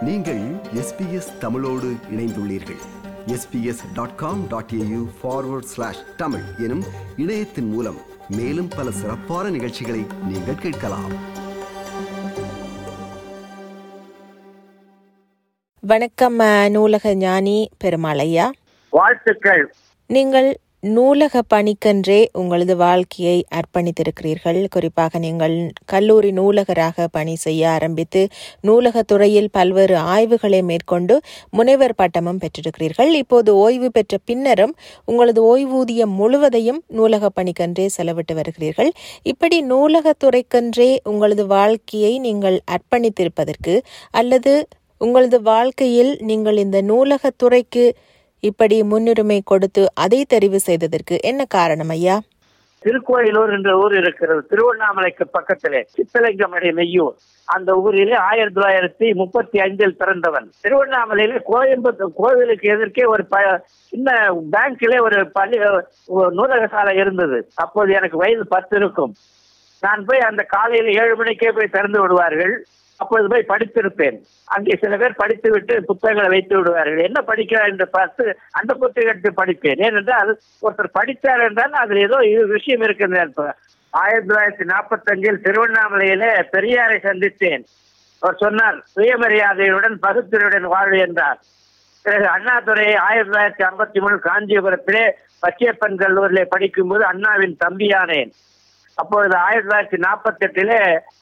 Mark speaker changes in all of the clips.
Speaker 1: நீங்கள் எஸ்பிஎஸ் தமிழோடு இணைந்துள்ளீர்கள் SBS dot com dot AU forward slash Tamil எனும் இணையத்தின் மூலம் மேலும் பல சிறப்பான நிகழ்ச்சிகளை நீங்கள் கேட்கலாம்
Speaker 2: வணக்கம் அஹ், நூலக ஞானி பெருமாளையா
Speaker 3: வாழ்த்துக்கள்
Speaker 2: நீங்கள் நூலக பணிக்கென்றே உங்களது வாழ்க்கையை அர்ப்பணித்திருக்கிறீர்கள் குறிப்பாக நீங்கள் கல்லூரி நூலகராக பணி செய்ய ஆரம்பித்து நூலகத் துறையில் பல்வேறு ஆய்வுகளை மேற்கொண்டு முனைவர் பட்டமும் பெற்றிருக்கிறீர்கள் இப்போது ஓய்வு பெற்ற பின்னரும் உங்களது ஓய்வூதியம் முழுவதையும் நூலக பணிக்கென்றே செலவிட்டு வருகிறீர்கள் இப்படி நூலகத் துறைக்கென்றே உங்களது வாழ்க்கையை நீங்கள் அர்ப்பணித்திருப்பதற்கு அல்லது உங்களது வாழ்க்கையில் நீங்கள் இந்த நூலகத் துறைக்கு இப்படி முன்னுரிமை கொடுத்து அதை தெரிவு செய்ததற்கு என்ன காரணம் ஐயா
Speaker 3: திருக்கோயிலூர் என்ற ஊர் இருக்கிறது திருவண்ணாமலைக்கு பக்கத்திலே சித்தலிங்கமடை மெய்யூர் அந்த ஊரிலே ஆயிரத்தி தொள்ளாயிரத்தி முப்பத்தி அஞ்சில் பிறந்தவன் திருவண்ணாமலையிலே கோயம்புத்தூர் கோவிலுக்கு எதிர்க்கே ஒரு ப சின்ன பேங்க்ல ஒரு பள்ளி ஒரு நூலக சாலை இருந்தது அப்போது எனக்கு வயது பத்து இருக்கும் நான் போய் அந்த காலையில் ஏழு மணிக்கே போய் திறந்து விடுவார்கள் அப்பொழுது போய் படித்திருப்பேன் அங்கே சில பேர் படித்து விட்டு புத்தகங்களை வைத்து விடுவார்கள் என்ன படிக்கிறார் என்று பார்த்து அந்த புத்தகத்தை படிப்பேன் ஏனென்றால் ஒருத்தர் படித்தார் என்றால் அதில் ஏதோ இது விஷயம் இருக்கிறது அர்த்தம். ஆயிரத்தி தொள்ளாயிரத்தி நாற்பத்தி அஞ்சில் திருவண்ணாமலையிலே பெரியாரை சந்தித்தேன் அவர் சொன்னார் சுயமரியாதையுடன் பகுத்தறிவுடன் வாழ்வு என்றார் பிறகு அண்ணாதுரை ஆயிரத்தி தொள்ளாயிரத்தி ஐம்பத்தி மூணு காஞ்சிபுரத்திலே பச்சையப்பன் கல்லூரியிலே படிக்கும்போது அண்ணாவின் தம்பியானேன் அப்பொழுது ஆயிரத்தி தொள்ளாயிரத்தி நாற்பத்தி எட்டிலே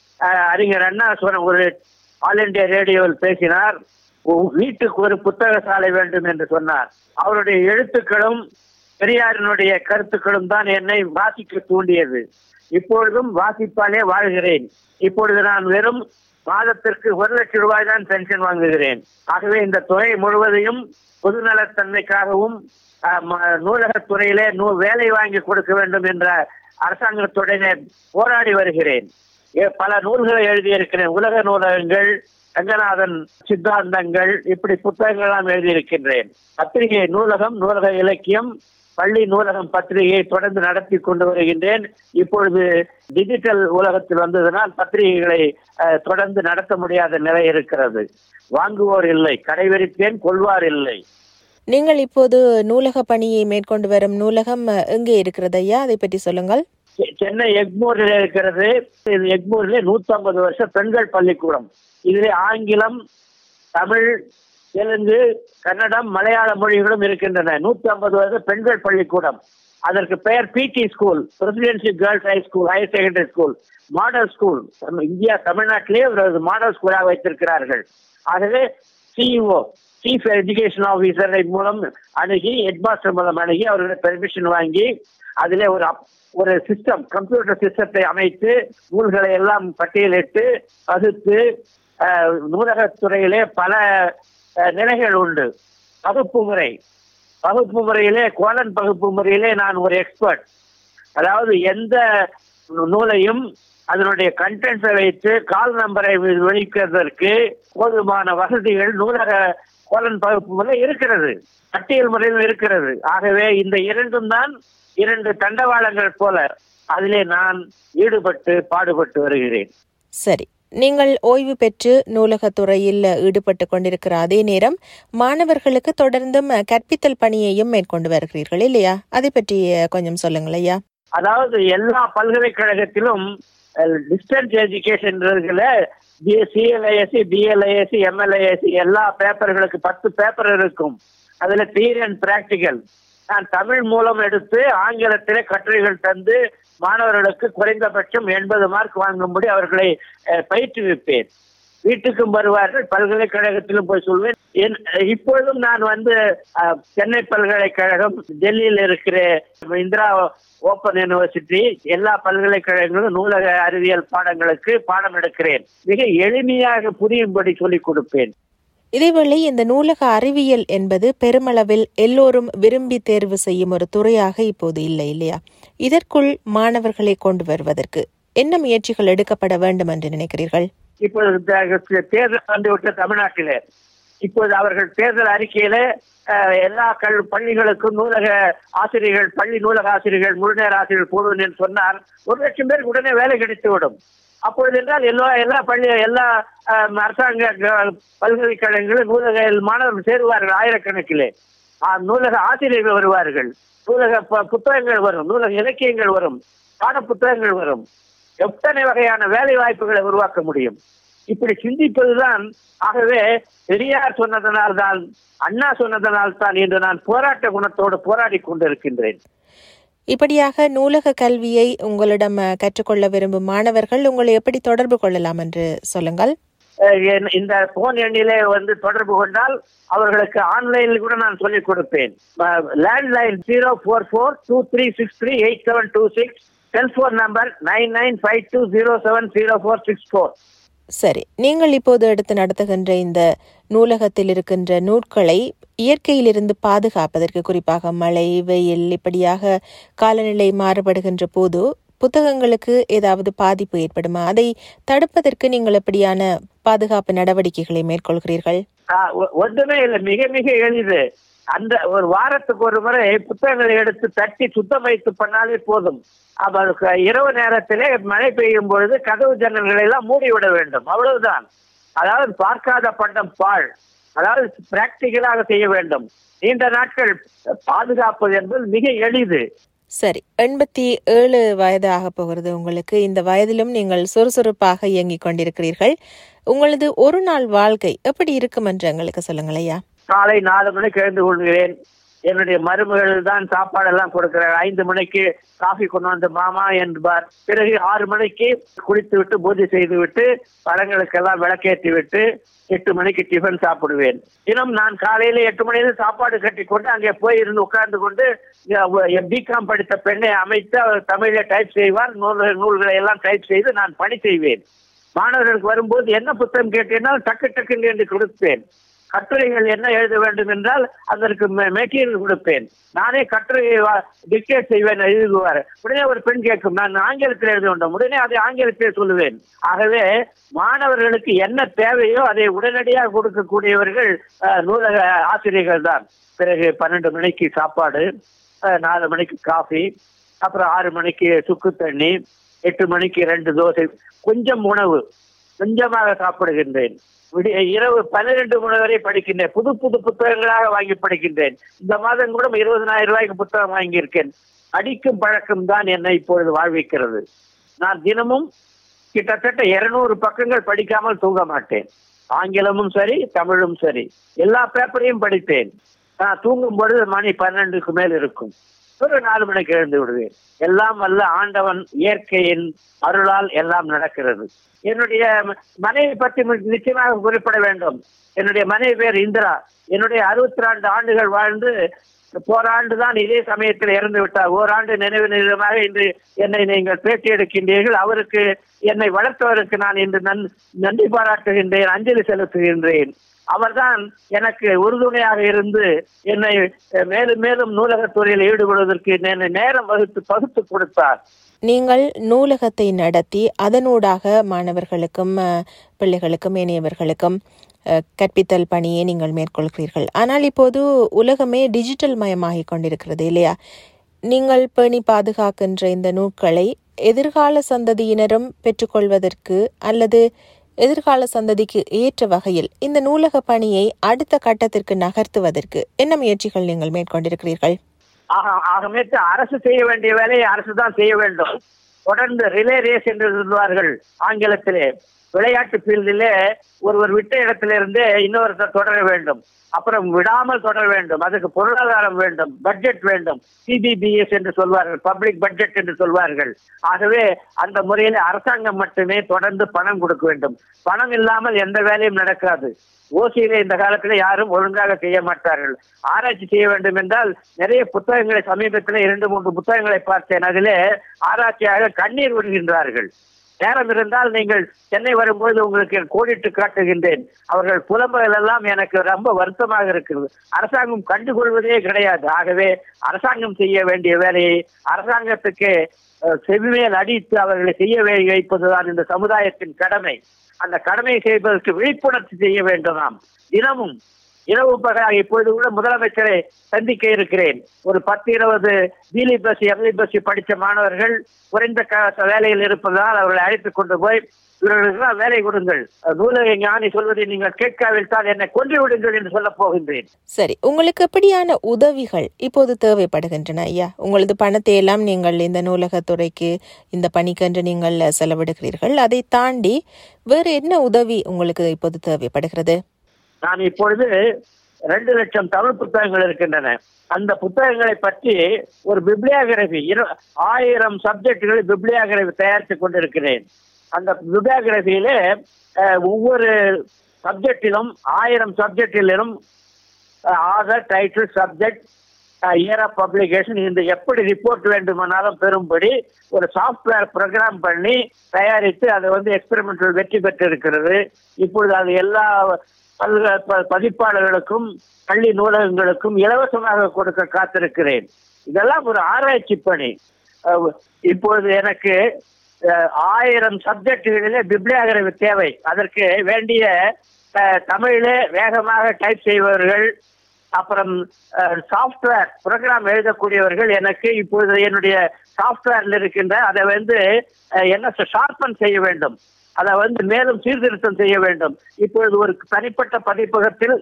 Speaker 3: அறிஞர் அண்ணா சொன்ன ஒரு ஆல் இந்தியா ரேடியோவில் பேசினார் உன் வீட்டுக்கு ஒரு புத்தக சாலை வேண்டும் என்று சொன்னார் அவருடைய எழுத்துக்களும் பெரியாரினுடைய கருத்துக்களும் தான் என்னை வாசிக்க தூண்டியது இப்பொழுதும் வாசிப்பாலே வாழ்கிறேன் இப்பொழுது நான் வெறும் மாதத்திற்கு ஒரு லட்சம் ரூபாய் தான் பென்ஷன் வாங்குகிறேன் ஆகவே இந்த தொகை முழுவதையும் பொதுநலத்தன்மைக்காகவும் அஹ், ம- நூலகத் துறையிலே நூ வேலை வாங்கி கொடுக்க வேண்டும் என்ற அரசாங்கத்துடனே போராடி வருகிறேன் ஏ- பல நூல்களை எழுதியிருக்கிறேன் உலக நூலகங்கள் ரங்கநாதன் சித்தாந்தங்கள் இப்படி புத்தகங்கள்லாம் எழுதியிருக்கின்றேன் பத்திரிகை நூலகம் நூலக இலக்கியம் பள்ளி நூலகம் பத்திரிகையை தொடர்ந்து நடத்தி கொண்டு வருகின்றேன் இப்பொழுது டிஜிட்டல் உலகத்தில் வந்ததனால் பத்திரிகைகளை அஹ், தொடர்ந்து நடத்த முடியாத நிலை இருக்கிறது வாங்குவோர் இல்லை கடைவரித்தேன் கொள்வார் இல்லை
Speaker 2: நீங்கள் இப்போது நூலக பணியை மேற்கொண்டு வரும் நூலகம் அஹ், எங்கே இருக்கிறது ஐயா அதை பற்றி சொல்லுங்கள்
Speaker 3: செ- சென்னை எக்மோரில் இருக்கிறது இது எக்மோரிலே நூத்தி ஐம்பது வருஷம் பெண்கள் பள்ளிக்கூடம் இதிலே ஆங்கிலம் தமிழ் தெலுங்கு கன்னடம் மலையாள மொழிகளும் இருக்கின்றன நூத்தி ஐம்பது வருஷம் பெண்கள் பள்ளிக்கூடம் அதற்கு பெயர் பிடி school presidency girls high school higher secondary school model school நம்ம இந்தியா தமிழ்நாட்டிலே ஒரு மாடல் ஸ்கூலாக வைத்திருக்கிறார்கள் ஆகவே சிஇஓ சீஃப் எஜுகேஷன் ஆபீசரை மூலம் அணுகி ஹெட்மாஸ்டர் மூலம் அணுகி அவர்களை பெர்மிஷன் வாங்கி அதிலே ஒரு அப்- ஒரு சிஸ்டம் கம்ப்யூட்டர் சிஸ்டத்தை அமைத்து நூல்களை எல்லாம் பட்டியலிட்டு பகுத்து அஹ், நூலகத் துறையிலே பல அஹ், நிலைகள் உண்டு பகுப்பு முறை பகுப்பு முறையிலே கோலன் பகுப்பு முறையிலே நான் ஒரு எக்ஸ்பர்ட் அதாவது எந்த நூலையும் அதனுடைய கண்டென்ட்ஸை வைத்து கால் நம்பரை வெளிக்கிறதற்கு போதுமான வசதிகள் நூலக கோலன் பகுப்பு முறை இருக்கிறது பட்டியல் முறையும் இருக்கிறது ஆகவே இந்த இரண்டும் தான் இரண்டு தண்டவாளங்கள் போல அதிலே நான் ஈடுபட்டு பாடுபட்டு வருகிறேன்
Speaker 2: சரி நீங்கள் ஓய்வு பெற்று நூலகத் துறையில் ஈடுபட்டு கொண்டிருக்கிற அதே நேரம் மாணவர்களுக்கு தொடர்ந்தும் அஹ், கற்பித்தல் பணியையும் மேற்கொண்டு வருகிறீர்கள் இல்லையா அதை பற்றி அஹ், கொஞ்சம் சொல்லுங்கள் ஐயா
Speaker 3: அதாவது எல்லா பல்கலைக்கழகத்திலும் டிஸ்டன்ஸ் எஜுகேஷன் சிஎல்ஐஎஸ்சி பிஎல்ஐஎஸ்சி எம்எல்ஐஎஸ்சி எல்லா பேப்பர்களுக்கு பத்து பேப்பர் இருக்கும் அதுல தியரி அண்ட் பிராக்டிக்கல் நான் தமிழ் மூலம் எடுத்து ஆங்கிலத்திலே கட்டுரைகள் தந்து மாணவர்களுக்கு குறைந்தபட்சம் எண்பது மார்க் வாங்கும்படி அவர்களை அஹ், பயிற்றுவிப்பேன் வீட்டுக்கும் வருவார்கள் பல்கலைக்கழகத்திலும் போய் சொல்வேன் என்- இப்பொழுதும் நான் வந்து அஹ், சென்னை பல்கலைக்கழகம் டெல்லியில் இருக்கிற இந்திரா ஓப்பன் யூனிவர்சிட்டி எல்லா பல்கலைக்கழகங்களும் நூலக அறிவியல் பாடங்களுக்கு பாடம் எடுக்கிறேன் மிக எளிமையாக புரியும்படி சொல்லிக் கொடுப்பேன்
Speaker 2: இதேவேளை இந்த நூலக அறிவியல் என்பது பெருமளவில் எல்லோரும் விரும்பி தேர்வு செய்யும் ஒரு துறையாக இப்போது இல்லை இல்லையா இதற்குள் மாணவர்களை கொண்டு வருவதற்கு என்ன முயற்சிகள் எடுக்கப்பட வேண்டும் என்று நினைக்கிறீர்கள்
Speaker 3: இப்பொழுது த- தேர்தல் வந்துவிட்ட தமிழ்நாட்டிலே இப்போது அவர்கள் தேர்தல் அறிக்கையில அஹ், எல்லா கல் பள்ளிகளுக்கும் நூலக ஆசிரியர்கள் பள்ளி நூலக ஆசிரியர்கள் முழுநேர ஆசிரியர்கள் போடுவேன் என்று சொன்னார் ஒரு லட்சம் பேருக்கு உடனே வேலை கிடைத்துவிடும் அப்பொழுது என்றால் எல்லா எல்லா பள்ளி எல்லா அஹ், அரசாங்க க- பல்கலைக்கழகங்களும் நூலக மாணவர்கள் சேருவார்கள் ஆயிரக்கணக்கிலே ஆ, நூலக ஆசிரியர்கள் வருவார்கள் நூலக ப- புத்தகங்கள் வரும் நூலக இலக்கியங்கள் வரும் பாட புத்தகங்கள் வரும் எத்தனை வகையான வேலை வாய்ப்புகளை உருவாக்க முடியும் இப்படி சிந்திப்பதுதான் ஆகவே பெரியார் சொன்னதனால்தான் அண்ணா சொன்னதனால் தான் இன்று நான் போராட்ட குணத்தோடு போராடி கொண்டிருக்கின்றேன்
Speaker 2: இப்படியாக நூலக கல்வியை உங்களிடம் அஹ், கற்றுக்கொள்ள விரும்பும் மாணவர்கள் உங்களை எப்படி தொடர்பு கொள்ளலாம் என்று சொல்லுங்கள்
Speaker 3: அஹ் என்- இந்த போன் எண்ணிலே வந்து தொடர்பு கொண்டால் அவர்களுக்கு ஆன்லைனில் கூட நான் சொல்லிக் கொடுப்பேன் landline zero four four two three six three eight seven two six cellphone number nine nine five two zero seven zero four six four
Speaker 2: சரி நீங்கள் இப்போது எடுத்து நடத்துகின்ற இந்த நூலகத்தில் இருக்கின்ற நூட்களை இயற்கையிலிருந்து பாதுகாப்பதற்கு குறிப்பாக மழை வெயில் இப்படியாக காலநிலை மாறுபடுகின்ற போது புத்தகங்களுக்கு ஏதாவது பாதிப்பு ஏற்படுமா அதை தடுப்பதற்கு நீங்கள் எப்படியான பாதுகாப்பு நடவடிக்கைகளை மேற்கொள்கிறீர்கள்
Speaker 3: ஆஹ் ஒ- ஒன்றுமே இல்லை மிக மிக எளிது அந்த ஒரு வாரத்துக்கு ஒரு முறை புத்தகங்களை எடுத்து தட்டி சுத்தம் வைத்து பண்ணாலே போதும் அப்ப அதுக்கு இரவு நேரத்திலே மழை பெய்யும் பொழுது கதவு ஜன்னல்களை எல்லாம் மூடிவிட வேண்டும் அவ்வளவுதான் அதாவது பார்க்காத பண்டம் பாழ் அதாவது பிராக்டிக்கலாக செய்ய வேண்டும் நீண்ட நாட்கள் பாதுகாப்பது என்பது மிக எளிது
Speaker 2: சரி எண்பத்தி ஏழு வயது ஆகப் போகிறது உங்களுக்கு இந்த வயதிலும் நீங்கள் சுறுசுறுப்பாக இயங்கிக் கொண்டிருக்கிறீர்கள் உங்களது ஒரு நாள் வாழ்க்கை எப்படி இருக்கும் என்று எங்களுக்கு சொல்லுங்களையா
Speaker 3: காலை நாலு மணிக்கு எழுந்து கொள்கிறேன் என்னுடைய மருமகள் தான் சாப்பாடெல்லாம் கொடுக்கிறார் ஐந்து மணிக்கு காஃபி கொண்டு வந்து மாமா என்பார் பிறகு ஆறு மணிக்கு குளித்து விட்டு பூஜை செய்து விட்டு பழங்களுக்கெல்லாம் விளக்கேற்றி விட்டு எட்டு மணிக்கு டிஃபன் சாப்பிடுவேன் தினம் நான் காலையில எட்டு மணியில சாப்பாடு கட்டி கொண்டு அங்கே போய் இருந்து உட்கார்ந்து கொண்டு பிகாம் படித்த பெண்ணை அமைத்து அவர் தமிழை டைப் செய்வார் நூல் நூல்களை எல்லாம் டைப் செய்து நான் பணி செய்வேன் மாணவர்களுக்கு வரும்போது என்ன புத்தகம் கேட்டீர்கள் டக்கு டக்குன்னு என்று கொடுப்பேன் கட்டுரைகள் என்ன எழுத வேண்டும் என்றால் அதற்கு மெட்டீரியல் கொடுப்பேன் நானே கட்டுரை டிக்டேட் செய்வேன் எழுதுவார் உடனே ஒரு பெண் கேட்கும் நான் ஆங்கிலத்தில் எழுத வேண்டும் உடனே அதை ஆங்கிலத்தில் சொல்லுவேன் ஆகவே மாணவர்களுக்கு என்ன தேவையோ அதை உடனடியாக கொடுக்கக்கூடியவர்கள் அஹ், நூலக ஆசிரியர்கள் தான் பிறகு பன்னெண்டு மணிக்கு சாப்பாடு அஹ், நாலு மணிக்கு காஃபி அப்புறம் ஆறு மணிக்கு சுக்கு தண்ணி எட்டு மணிக்கு ரெண்டு தோசை கொஞ்சம் உணவு கொஞ்சமாக சாப்பிடுகின்றேன் விடிய இரவு பன்னிரண்டு மணி வரை படிக்கின்றேன் புது புது புத்தகங்களாக வாங்கி படிக்கின்றேன் இந்த மாதம் கூட இருபதனாயிரம் ரூபாய்க்கு புத்தகம் வாங்கியிருக்கேன் படிக்கும் பழக்கம் தான் என்னை இப்பொழுது வாழ்விக்கிறது நான் தினமும் கிட்டத்தட்ட இருநூறு பக்கங்கள் படிக்காமல் தூங்க மாட்டேன் ஆங்கிலமும் சரி தமிழும் சரி எல்லா பேப்பரையும் படித்தேன் நான் தூங்கும் பொழுது மணி பன்னெண்டுக்கு மேல் இருக்கும் ஒரு நாலு மணிக்கு எழுந்து விடுவேன் எல்லாம் வல்ல ஆண்டவன் இயற்கையின் அருளால் எல்லாம் நடக்கிறது என்னுடைய ம- மனைவி பற்றி மி- நிச்சயமாக குறிப்பிட வேண்டும் என்னுடைய மனைவி பேர் இந்திரா என்னுடைய அறுபத்தி ரெண்டு ஆண்டுகள் வாழ்ந்து போராண்டு தான் இதே சமயத்தில் இறந்து விட்டார் ஓராண்டு நினைவு நிலையமாக இன்று என்னை நீங்கள் பேட்டி எடுக்கின்றீர்கள் அவருக்கு என்னை வளர்த்தவருக்கு நான் இன்று நன் நன்றி பாராட்டுகின்றேன் அஞ்சலி செலுத்துகின்றேன் அவர்தான் எனக்கு உறுதுணையாக இருந்து என்னை அஹ், மேலும் மேலும் நூலகத் துறையில் ஈடுபடுவதற்கு என்னை நேரம் வகுத்து பகுத்து கொடுத்தார்
Speaker 2: நீங்கள் நூலகத்தை நடத்தி அதனூடாக மாணவர்களுக்கும் அஹ், பிள்ளைகளுக்கும் ஏனையவர்களுக்கும் அஹ், கற்பித்தல் பணியை நீங்கள் மேற்கொள்கிறீர்கள் ஆனால் இப்போது உலகமே டிஜிட்டல் மயமாகிக் கொண்டிருக்கிறது இல்லையா நீங்கள் பேணி பாதுகாக்கின்ற இந்த நூட்களை எதிர்கால சந்ததியினரும் பெற்றுக்கொள்வதற்கு அல்லது எதிர்கால சந்ததிக்கு ஏற்ற வகையில் இந்த நூலக பணியை அடுத்த கட்டத்திற்கு நகர்த்துவதற்கு என்ன முயற்சிகள் நீங்கள் மேற்கொண்டிருக்கிறீர்கள்
Speaker 3: ஆக ஆகமேட்டு அரசு செய்ய வேண்டிய வேலையை அரசு தான் செய்ய வேண்டும் தொடர்ந்து ரிலே ரேஸ் என்று சொல்வார்கள் ஆங்கிலத்திலே விளையாட்டு ஃபீல்டிலே ஒருவர் விட்ட இடத்திலிருந்தே இன்னொருத்தர் தொடர வேண்டும் அப்புறம் விடாமல் தொடர வேண்டும் அதுக்கு பொருளாதாரம் வேண்டும் பட்ஜெட் வேண்டும் சிபிபிஎஸ் என்று சொல்வார்கள் பப்ளிக் பட்ஜெட் என்று சொல்வார்கள் ஆகவே அந்த முறையில் அரசாங்கம் மட்டுமே தொடர்ந்து பணம் கொடுக்க வேண்டும் பணம் இல்லாமல் எந்த வேலையும் நடக்காது ஓசியில இந்த காலத்துல யாரும் ஒழுங்காக செய்ய மாட்டார்கள் ஆராய்ச்சி செய்ய வேண்டும் என்றால் நிறைய புத்தகங்களை சமீபத்தில் இரண்டு மூன்று புத்தகங்களை பார்த்தேன் அதிலே ஆராய்ச்சியாக கண்ணீர் விடுகின்றார்கள் நேரம் இருந்தால் நீங்கள் சென்னை வரும்போது உங்களுக்கு கோடிட்டு காட்டுகின்றேன் அவர்கள் புலம்புகள் எல்லாம் எனக்கு ரொம்ப வருத்தமாக இருக்கிறது அரசாங்கம் கண்டுகொள்வதே கிடையாது ஆகவே அரசாங்கம் செய்ய வேண்டிய வேலையை அரசாங்கத்துக்கு அஹ், செவிமேல் அடித்து அவர்களை செய்ய வை- வைப்பதுதான் இந்த சமுதாயத்தின் கடமை அந்த கடமையை செய்வதற்கு விழிப்புணர்ச்சி செய்ய வேண்டும் நாம் தினமும் இரவு பகலாக இப்பொழுது கூட முதலமைச்சரை சந்திக்க இருக்கிறேன் ஒரு பத்து இருபது பிலி பஸ் எம்இ பஸ் படித்த மாணவர்கள் குறைந்த க- வேலையில் இருப்பதால் அவர்களை அழைத்துக் கொண்டு போய் இவர்களுக்கு வேலை கொடுங்கள் நூலக ஞானி சொல்வதை நீங்கள் கேட்காவிட்டால் என்னை கொன்று விடுங்கள் என்று சொல்லப் போகின்றேன்
Speaker 2: சரி உங்களுக்கு எப்படியான உதவிகள் இப்போது தேவைப்படுகின்றன ஐயா உங்களது பணத்தை எல்லாம் நீங்கள் இந்த நூலகத்துறைக்கு இந்த பணிக்கென்று நீங்கள் செலவிடுகிறீர்கள் அதை தாண்டி வேறு என்ன உதவி உங்களுக்கு இப்போது தேவைப்படுகிறது
Speaker 3: நான் இப்பொழுது ரெண்டு லட்சம் தமிழ் புத்தகங்கள் இருக்கின்றன அந்த புத்தகங்களை பற்றி ஒரு பிப்ளியோகிராபி இரு ஆயிரம் சப்ஜெக்டுகளை பிப்ளியோகிராபி தயாரித்துக் கொண்டிருக்கிறேன் அந்த பிப்ளியோகிராபியிலே ஒவ்வொரு சப்ஜெக்டிலும் ஆயிரம் சப்ஜெக்டிலும் author title subject year of publication இந்த எப்படி ரிப்போர்ட் வேண்டுமானாலும் பெறும்படி ஒரு சாஃப்ட்வேர் ப்ரோக்ராம் பண்ணி தயாரித்து அதை வந்து எக்ஸ்பெரிமெண்டல் வெற்றி பெற்று இருக்கிறது இப்பொழுது அது எல்லா பல்க ப- பதிப்பாளர்களுக்கும் பள்ளி நூலகங்களுக்கும் இலவசமாக கொடுக்க காத்திருக்கிறேன் இதெல்லாம் ஒரு ஆராய்ச்சி பணி அஹ், இப்பொழுது எனக்கு அஹ், ஆயிரம் சப்ஜெக்டுகளிலே பிப்ளியோகிராபி தேவை அதற்கு வேண்டிய அஹ், தமிழிலே வேகமாக டைப் செய்பவர்கள் அப்புறம் சாஃப்ட்வேர் ப்ரோக்ராம் எழுதக்கூடியவர்கள் எனக்கு இப்பொழுது என்னுடைய சாஃப்ட்வேர்ல இருக்கின்ற அதை வந்து அஹ், என்ன ஷார்பன் செய்ய வேண்டும் அதை வந்து மேலும் சீர்திருத்தம் செய்ய வேண்டும் இப்பொழுது ஒரு தனிப்பட்ட பதிப்பகத்தில்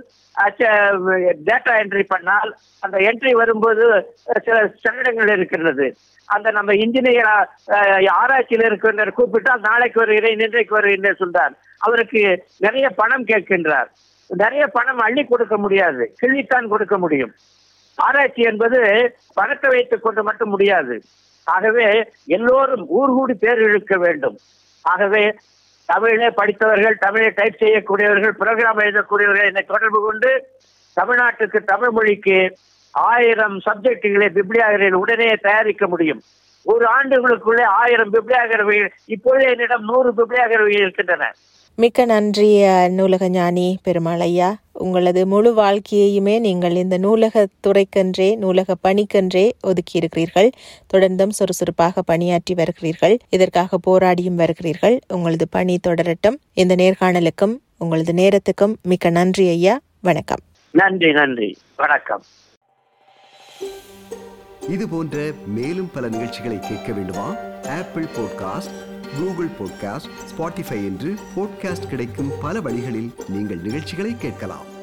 Speaker 3: டேட்டா என்ட்ரி பண்ணால் அந்த என்ட்ரி வரும்போது அஹ், சில சங்கடங்கள் இருக்கிறது அந்த நம்ம இன்ஜினியர் ஆராய்ச்சியில் இருக்கின்ற கூப்பிட்டால் நாளைக்கு வருகிறேன் இன்றைக்கு வருகிறேன் சொல்றார் அவருக்கு நிறைய பணம் கேட்கின்றார் நிறைய பணம் அள்ளி கொடுக்க முடியாது கிள்ளித்தான் கொடுக்க முடியும் ஆராய்ச்சி என்பது பணத்தை வைத்துக் கொண்டு மட்டும் முடியாது ஆகவே எல்லோரும் ஊர் கூடி பேர் இழுக்க வேண்டும் ஆகவே தமிழிலே படித்தவர்கள் தமிழை டைப் செய்யக்கூடியவர்கள் ப்ரோக்ராம் எழுதக்கூடியவர்கள் என்னை தொடர்பு கொண்டு தமிழ்நாட்டுக்கு தமிழ் மொழிக்கு ஆயிரம் சப்ஜெக்டுகளை பிப்ளியாகரில் உடனே தயாரிக்க முடியும் ஒரு ஆண்டுகளுக்குள்ளே ஆயிரம் பிப்ளியாகரவிகள் இப்பொழுது என்னிடம் நூறு பிப்ளியாகரவிகள் இருக்கின்றன
Speaker 2: மிக்க நன்றி அஹ், நூலக ஞானி பெருமாள் ஐயா உங்களது முழு வாழ்க்கையையுமே நீங்கள் இந்த நூலக துறைக்கென்றே நூலக பணிக்கென்றே ஒதுக்கி இருக்கிறீர்கள் தொடர்ந்தும் சுறுசுறுப்பாக பணியாற்றி வருகிறீர்கள் இதற்காக போராடியும் வருகிறீர்கள் உங்களது பணி தொடரட்டும் இந்த நேர்காணலுக்கும் உங்களது நேரத்துக்கும் மிக்க நன்றி ஐயா வணக்கம்
Speaker 3: நன்றி நன்றி வணக்கம்
Speaker 1: இது போன்ற மேலும் பல நிகழ்ச்சிகளை கேட்க வேண்டுமா Apple podcast Google podcast Spotify என்று பாட்காஸ்ட் கிடைக்கும் பல வழிகளில் நீங்கள் நிகழ்ச்சிகளை கேட்கலாம்